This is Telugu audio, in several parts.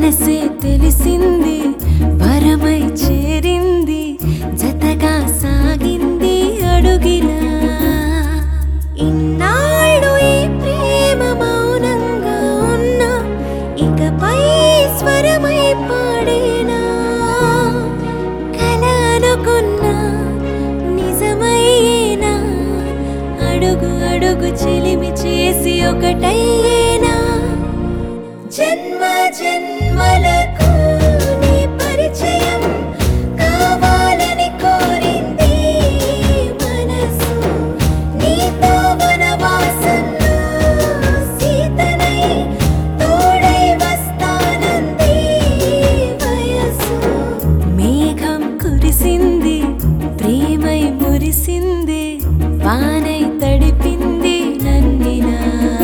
మనసే తెలిసింది వరమై చేరింది జతగా సాగింది అడుగిలా ఇన్నాళ్ళు ఈ ప్రేమ మౌనంగా ఉన్నా ఇకపై స్వరమై పాడేనా కల అనుకున్నా నిజమయ్యేనా అడుగు అడుగు చెలిమి చేసి ఒకటయ్యేనా జన్మ జన్మలకు నీ పరిచయం కావాలని కోరింది మనసు నీతో వనవాసంలో సీతనై తోడై వస్తానంది వయసు మేఘం కురిసింది ప్రేమై మురిసింది వానై తడిపింది నన్నినా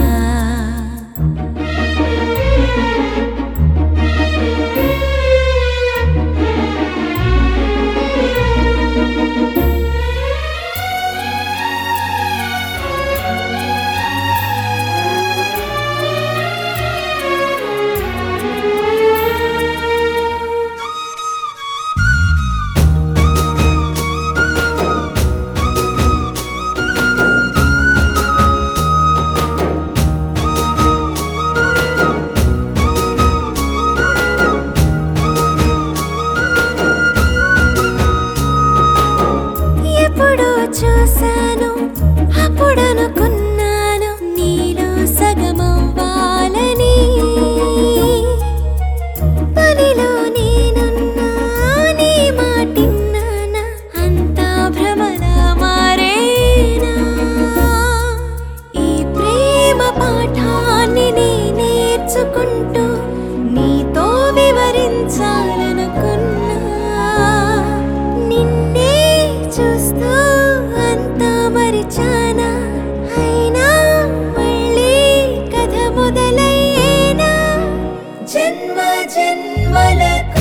ఎప్పుడో చూశాను అప్పుడు అనుకున్నాను నీలో సగమవ్వాలని పనిలో నేనున్నా నీ మాటిన్నానా అంతా భ్రమలా మారేనా ఈ ప్రేమ పాఠాన్ని నీ నేర్చుకుంటూ నీతో వివరించాలనుకున్నా నిన్నే చూస్తూ అంతా మరిచానా అయినా మళ్ళీ కథ మొదలయ్యేనా జన్మ జన్మలకు